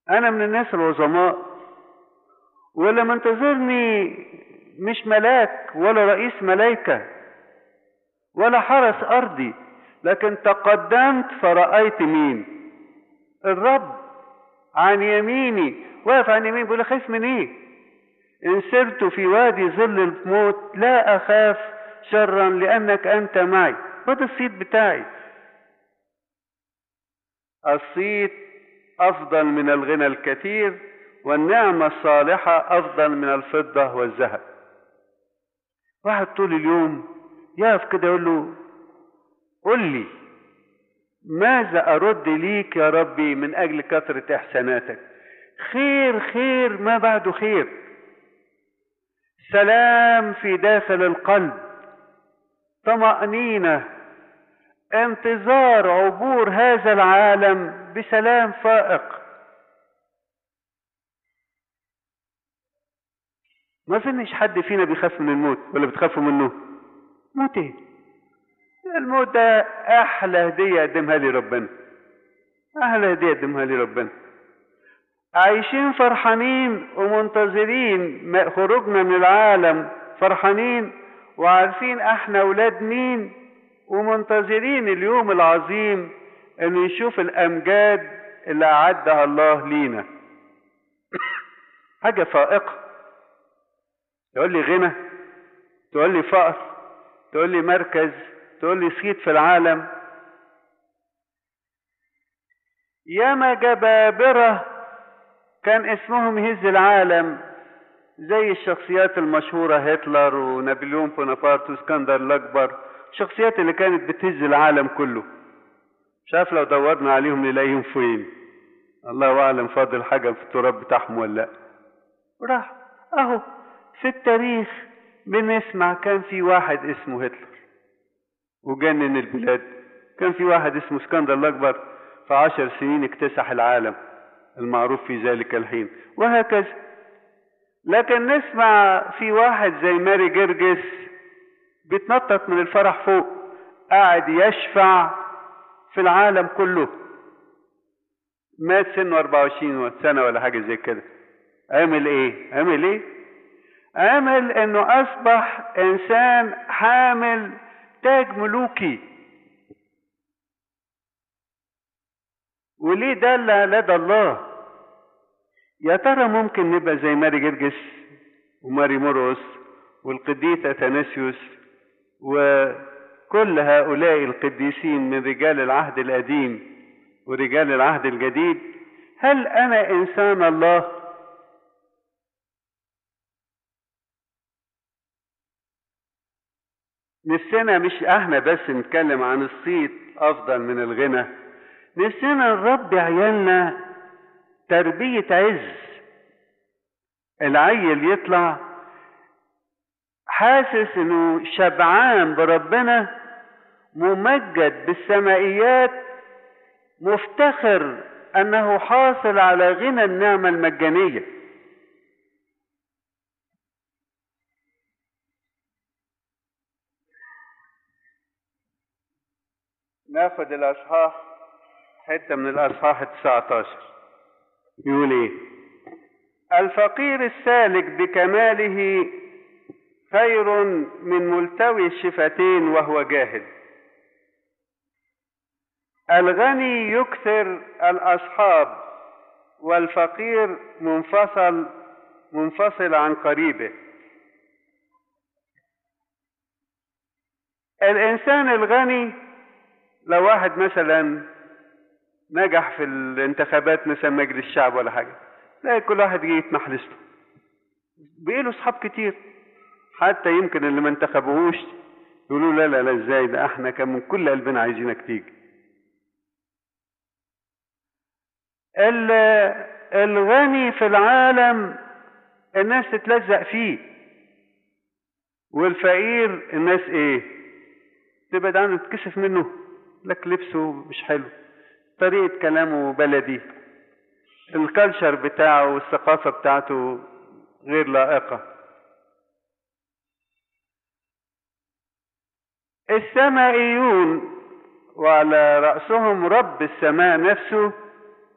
انا من الناس العظماء ولا منتظرني مش ملاك ولا رئيس ملائكة ولا حرس ارضي لكن تقدمت فرأيت مين الرب عن يميني واقف عن يميني بيقول خايف من ايه ان سرت في وادي ظل الموت لا اخاف شرا لانك انت معي وده الصيت بتاعي الصيت افضل من الغنى الكثير والنعمة الصالحة افضل من الفضة والذهب واحد طول اليوم يقف كده يقول له قل لي ماذا ارد ليك يا ربي من اجل كثرة احساناتك خير خير ما بعده خير سلام في داخل القلب طمأنينة انتظار عبور هذا العالم بسلام فائق ما اظنش حد فينا بيخاف من الموت ولا بتخافوا منه موت ايه الموت ده احلى هديه يقدمها لي ربنا احلى هديه يقدمها لي ربنا عايشين فرحانين ومنتظرين خروجنا من العالم فرحانين وعارفين احنا اولاد مين ومنتظرين اليوم العظيم ان نشوف الامجاد اللي اعدها الله لينا حاجه فائقه تقول لي غنى تقول لي فقر تقول لي مركز تقول لي صيت في العالم ياما جبابرة كان اسمهم يهز العالم زي الشخصيات المشهورة هتلر ونابليون بونابرت واسكندر الأكبر الشخصيات اللي كانت بتهز العالم كله مش عارف لو دورنا عليهم نلاقيهم فين الله أعلم فاضل حاجة في التراب بتاعهم ولا لأ راح أهو في التاريخ بنسمع كان في واحد اسمه هتلر وجنن البلاد كان في واحد اسمه اسكندر الأكبر في عشر سنين اكتسح العالم المعروف في ذلك الحين وهكذا لكن نسمع في واحد زي ماري جرجس بيتنطط من الفرح فوق قاعد يشفع في العالم كله مات سنه 24 سنة ولا حاجة زي كده عمل ايه عمل ايه عمل انه اصبح انسان حامل تاج ملوكي وليه دل لدى الله يا ترى ممكن نبقى زي ماري جرجس وماري مرقس والقديس اثناسيوس وكل هؤلاء القديسين من رجال العهد القديم ورجال العهد الجديد هل انا انسان الله نفسنا مش احنا بس نتكلم عن الصيت افضل من الغنى نفسنا نربي عيالنا تربية عز العيل يطلع حاسس انه شبعان بربنا ممجد بالسمائيات مفتخر انه حاصل على غنى النعمة المجانية ناخد الاصحاح حتة من الاصحاح التسعة عشر يقول ايه الفقير السالك بكماله خير من ملتوي الشفتين وهو جاهل الغني يكثر الاصحاب والفقير منفصل منفصل عن قريبه الانسان الغني لو واحد مثلا نجح في الانتخابات مثلا مجلس الشعب ولا حاجه تلاقي كل واحد يجي يتمح له بقي له اصحاب كتير حتى يمكن اللي ما انتخبوهوش يقولوا لا لا لا ازاي ده احنا كان من كل قلبنا عايزينك تيجي الغني في العالم الناس تتلزق فيه والفقير الناس ايه تبعد عنه تتكسف منه لك لبسه مش حلو طريقة كلامه بلدي الكالتشر بتاعه والثقافة بتاعته غير لائقة السمائيون وعلى رأسهم رب السماء نفسه